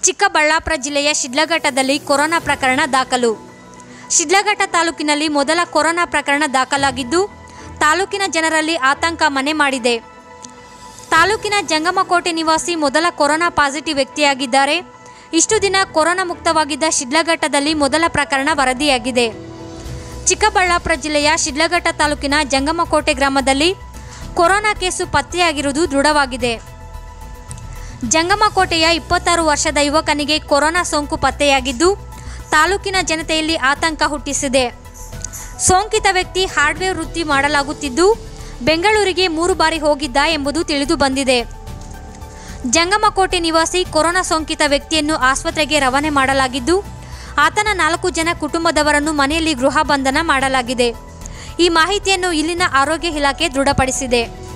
ಚಿಕ್ಕಬಳ್ಳಾಪುರ ಜಿಲ್ಲೆಯ ಶಿಡ್ಲಘಟ್ಟದಲ್ಲಿ ಕೊರೋನಾ ಪ್ರಕರಣ ದಾಖಲು ಶಿಡ್ಲಘಟ್ಟ ತಾಲೂಕಿನಲ್ಲಿ ಮೊದಲ ಕೊರೋನಾ ಪ್ರಕರಣ ದಾಖಲಾಗಿದ್ದು ತಾಲೂಕಿನ ಜನರಲ್ಲಿ ಆತಂಕ ಮನೆ ಮಾಡಿದೆ ತಾಲೂಕಿನ ಜಂಗಮಕೋಟೆ ನಿವಾಸಿ ಮೊದಲ ಕೊರೋನಾ ಪಾಸಿಟಿವ್ ವ್ಯಕ್ತಿಯಾಗಿದ್ದಾರೆ ಇಷ್ಟು ದಿನ ಕೊರೋನಾ ಮುಕ್ತವಾಗಿದ್ದ ಶಿಡ್ಲಘಟ್ಟದಲ್ಲಿ ಮೊದಲ ಪ್ರಕರಣ ವರದಿಯಾಗಿದೆ ಚಿಕ್ಕಬಳ್ಳಾಪುರ ಜಿಲ್ಲೆಯ ಶಿಡ್ಲಘಟ್ಟ ತಾಲೂಕಿನ ಜಂಗಮಕೋಟೆ ಗ್ರಾಮದಲ್ಲಿ ಕೊರೋನಾ ಕೇಸು ಪತ್ತೆಯಾಗಿರುವುದು ದೃಢವಾಗಿದೆ ಜಂಗಮಕೋಟೆಯ ಇಪ್ಪತ್ತಾರು ವರ್ಷದ ಯುವಕನಿಗೆ ಕೊರೋನಾ ಸೋಂಕು ಪತ್ತೆಯಾಗಿದ್ದು ತಾಲೂಕಿನ ಜನತೆಯಲ್ಲಿ ಆತಂಕ ಹುಟ್ಟಿಸಿದೆ ಸೋಂಕಿತ ವ್ಯಕ್ತಿ ಹಾರ್ಡ್ವೇರ್ ವೃತ್ತಿ ಮಾಡಲಾಗುತ್ತಿದ್ದು ಬೆಂಗಳೂರಿಗೆ ಮೂರು ಬಾರಿ ಹೋಗಿದ್ದ ಎಂಬುದು ತಿಳಿದು ಬಂದಿದೆ ಜಂಗಮಕೋಟೆ ನಿವಾಸಿ ಕೊರೋನಾ ಸೋಂಕಿತ ವ್ಯಕ್ತಿಯನ್ನು ಆಸ್ಪತ್ರೆಗೆ ರವಾನೆ ಮಾಡಲಾಗಿದ್ದು ಆತನ ನಾಲ್ಕು ಜನ ಕುಟುಂಬದವರನ್ನು ಮನೆಯಲ್ಲಿ ಗೃಹ ಬಂಧನ ಮಾಡಲಾಗಿದೆ ಈ ಮಾಹಿತಿಯನ್ನು ಇಲ್ಲಿನ ಆರೋಗ್ಯ ಇಲಾಖೆ ದೃಢಪಡಿಸಿದೆ